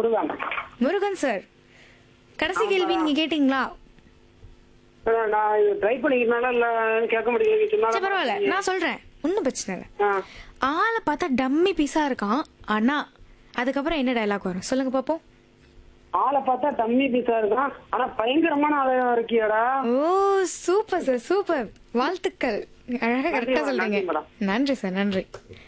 Murugan Murugan sir கடைசி கேள்வி நீங்க கேட்டீங்களா அஹ் நான் இது ட்ரை பண்ணிக்கிறனால இல்ல கேட்க முடியல சரி பரவாயில்ல நான் சொல்றேன் ஒன்றும் பிரச்சனை இல்லை ஆ ஆளை பார்த்தா டம்மி பீஸா இருக்கான் ஆனா அதுக்கப்புறம் என்ன டயலாக் வரும் சொல்லுங்க பாப்போம் ஆளை பார்த்தா டம்மி பீஸா இருக்கான் ஆனா பயங்கரமான ஆளா இருக்கியாடா ஓ சூப்பர் சார் சூப்பர் வாழ்த்துக்கள் அழகா கரெக்டா நன்றி, சொல்றீங்க மேடம். நன்றி சார் நன்றி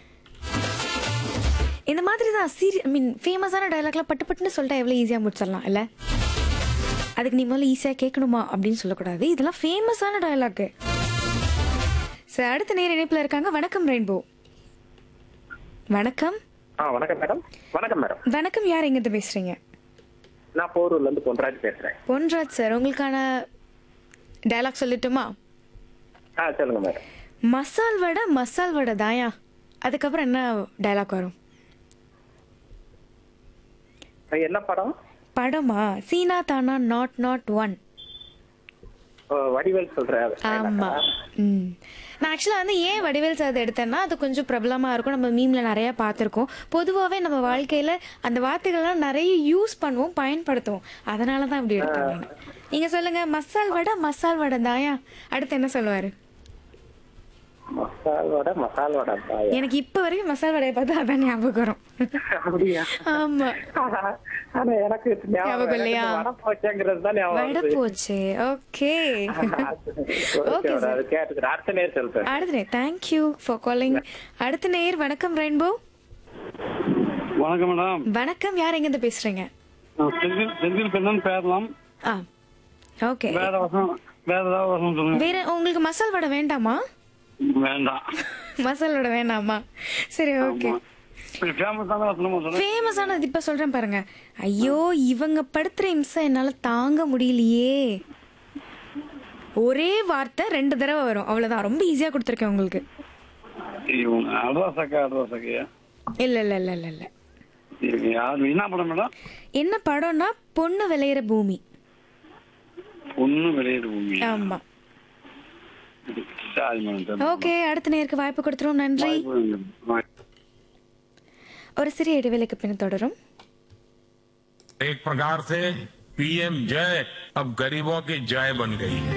இந்த மாதிரி தான் சீரி ஐ மீன் ஃபேமஸான டயலாக்லாம் பட்டு பட்டுன்னு சொல்லிட்டா எவ்வளோ ஈஸியாக முடிச்சிடலாம் இல்லை அதுக்கு நீ முதல்ல ஈஸியாக கேட்கணுமா அப்படின்னு சொல்லக்கூடாது இதெல்லாம் ஃபேமஸான டயலாக்கு சார் அடுத்த நேர இணைப்பில் இருக்காங்க வணக்கம் ரெயின்போ வணக்கம் ஆ வணக்கம் மேடம் வணக்கம் மேடம் வணக்கம் யார் எங்கிட்ட பேசுறீங்க நான் போரூர்ல இருந்து பொன்ராஜ் பேசுறேன் பொன்ராஜ் சார் உங்களுக்கான டயலாக் சொல்லட்டுமா ஆ சொல்லுங்க மேடம் மசால் வடை மசால் வடை தாயா அதுக்கப்புறம் என்ன டயலாக் வரும் அது என்ன படம் படமா சீனா தானா nought nought one oh, Vadivel சொல்ற ஆமா ம் நான் ஆக்சுவலாக வந்து ஏன் வடிவேல் சார் எடுத்தேன்னா அது கொஞ்சம் பிரபலமாக இருக்கும் நம்ம மீம்ல நிறைய பார்த்துருக்கோம் பொதுவாகவே நம்ம வாழ்க்கையில் அந்த வார்த்தைகள்லாம் நிறைய யூஸ் பண்ணுவோம் பயன்படுத்துவோம் அதனால தான் அப்படி எடுத்தேன் நான் நீங்கள் சொல்லுங்கள் மசால் வடை மசால் வடை தாயா அடுத்து என்ன சொல்லுவார் மசால் வடை மசால் வடை பாயா. எனக்கு இப்போ வரைக்கும் மசால் வடையை பார்த்தா அதான் ஞாபகம் வரும் அப்படியா ஆமாம் ஆனா எனக்கு ஞாபகம் ஞாபகம் இல்லையா? எனக்கு வடை போச்சேங்கிறது தான் ஞாபகம் வடை வருது. போச்சு ஓகே ஓகே Okay, மேடம், அது கேட்டுக்கிறேன் அடுத்த நேரம் சொல்றேன் அடுத்த நேர் தேங்க்யூ ஃபார் காலிங் அடுத்த நேர் வணக்கம் ரெயின்போ வணக்கம் மேடம் வணக்கம் யார் எங்கேருந்து பேசுறீங்க நான் செந்தில் செந்தில் பெண்ணன் பேரலாம் ஆ ஓகே வேற வசனம் வேற ஏதாவது வசனம் சொல்லுங்க வேற உங்களுக்கு மசால் வடை வேண்டாமா வேண்டாம் மசால் வடை வேண்டாமா சரி ஓகே ஃபேமஸான வசனமா சொல்லுங்க ஃபேமஸானது இப்ப சொல்றேன் பாருங்க ஐயோ இவங்க படுத்துற இம்சை என்னால தாங்க முடியலையே ஒரே வார்த்தை ரெண்டு தடவை வரும் அவ்வளவுதான் ரொம்ப ஈஸியா கொடுத்துருக்கேன் உங்களுக்கு இவங்க அட்வாசக்கா அட்வாசக்கையா இல்ல இல்ல இல்ல இல்ல இல்ல இவங்க யாரு என்ன படம் மேடம் என்ன படம்னா பொண்ணு விளையிற பூமி ஒன்னும் வெளியிட பூமி ஆமா சரி மேடம் ஓகே அடுத்த நேருக்கு வாய்ப்பு கொடுத்துரும் நன்றி ஒரு சிறிய இடைவேளைக்கு பின் தொடரும் एक प्रकार से पीएम जय अब गरीबों की जय बन गई है